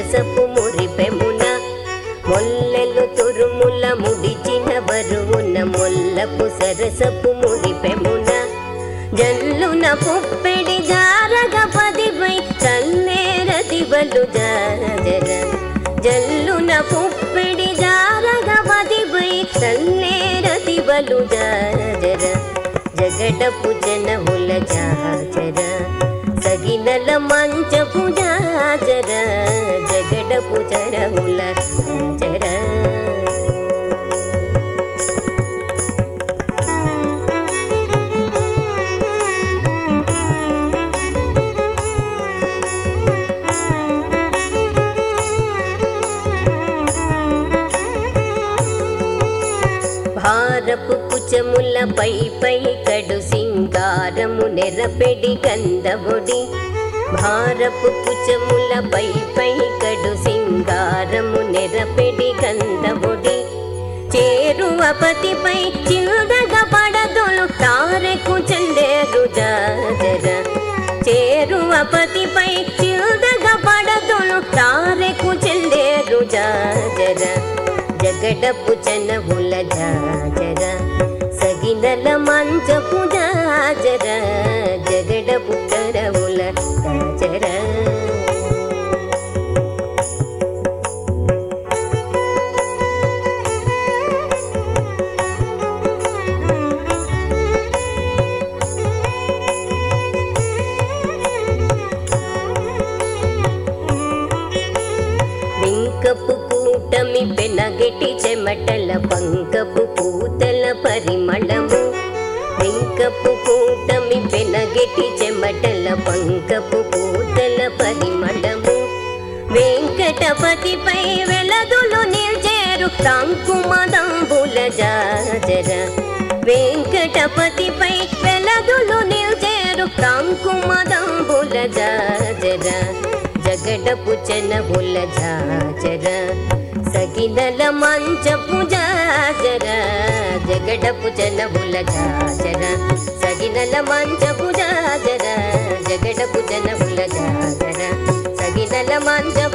సరసపు మురిపెమున మొల్లెలు తురుముల ముడిచిన బరువున మొల్లపు సరసపు మురిపెమున జల్లున పుప్పెడి జారగ పదిపై చల్లేరదివలు జాజర జల్లున పుప్పెడి జారగ పదిపై చల్లేరదివలు జాజర జగడపు జనముల జాజర సగినల మంచపు జాజర జగడపు జరముల జర భారపు కుచముల పై పై కడు సింగారము నెరపెడి గంధముడి భారపు కుచముల పై పై కడు సింగారము నెరపెడి గంధముడి చేరువ పతిపై చిల్దగ పడదొలు తారెకు చెండేరు జాజర చేరువ పతిపై చిల్దగ పడదొలు తారెకు చెండేరు జాజర జగడపు చనవుల జాజర సగినల మంచపు జాజర జగడపు చరవుల జాజర వెంకపు కూటమి పెనగెటి చెమటల పంకపు పూతల పరిమళము వెంకపు కూటమి పెనగెటి చెమటల పంకపు పూతల పరిమళము వెంకటపతిపై వెలదులు నిల్చేరు తాంకుమదంబుల జాజర వెంకటపతిపై వెలదులు నిల్చేరు తాంకుమదంబుల జాజర జగడపు చెనబుల జాజర సగినల మంచపు జాజర జగడపు చెనబుల జాజర సగినల మంచపు జాజర జగడపు చెనబుల జాజర సగినల మంచపు